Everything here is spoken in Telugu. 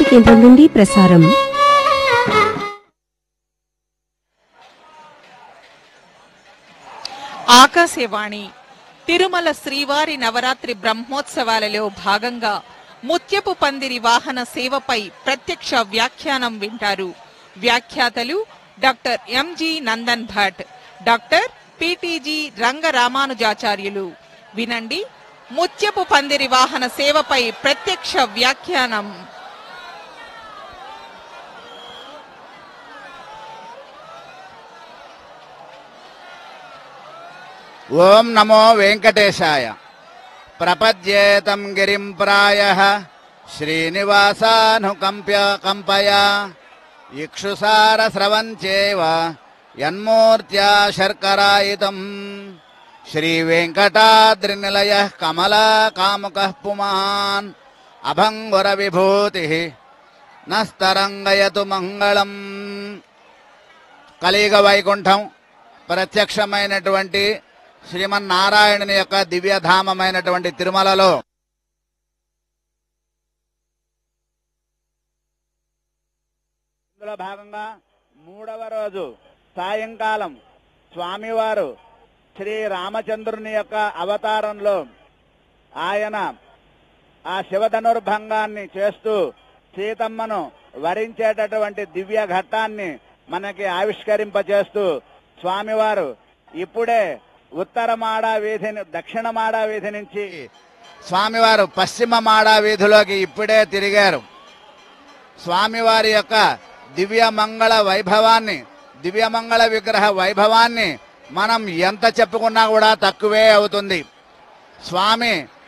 కేంద్రం నుండి ప్రసారం ఆకాశవాణి తిరుమల శ్రీవారి నవరాత్రి బ్రహ్మోత్సవాలలో భాగంగా ముత్యపు పందిరి వాహన సేవపై ప్రత్యక్ష వ్యాఖ్యానం వింటారు వ్యాఖ్యాతలు doctor MG Nandan Bhat doctor PTG Rangaramanujacharyulu వినండి ముత్యపు పందిరి వాహన సేవపై ప్రత్యక్ష వ్యాఖ్యానం ఓం నమో వెంకటేశాయ ప్రపద్యేతం గిరిం ప్రాయ శ్రీనివాసానుకంప్య కంపయ ఇక్షుసార స్రవంచేవ యన్మూర్త్యా శర్కరాయితం శ్రీవేంకటాద్రినిలయ కమలా కాముక పుమాన్ అభంగుర విభూతి నస్తరంగయతు మంగళం కలియుగ వైకుంఠం ప్రత్యక్షమైనటువంటి శ్రీమన్నారాయణుని యొక్క దివ్యధామమైనటువంటి తిరుమలలో ఇందులో భాగంగా మూడవ రోజు సాయంకాలం స్వామివారు శ్రీ రామచంద్రుని యొక్క అవతారంలో ఆయన ఆ శివధనుర్భంగాన్ని చేస్తూ సీతమ్మను వరించేటటువంటి దివ్య ఘట్టాన్ని మనకి ఆవిష్కరింపచేస్తూ స్వామివారు ఇప్పుడే ఉత్తర మాడా వీధిని దక్షిణ మాడా వీధి నుంచి స్వామివారు పశ్చిమ మాడా వీధిలోకి ఇప్పుడే తిరిగారు స్వామివారి యొక్క దివ్యమంగళ వైభవాన్ని దివ్యమంగళ విగ్రహ వైభవాన్ని మనం ఎంత చెప్పుకున్నా కూడా తక్కువే అవుతుంది స్వామి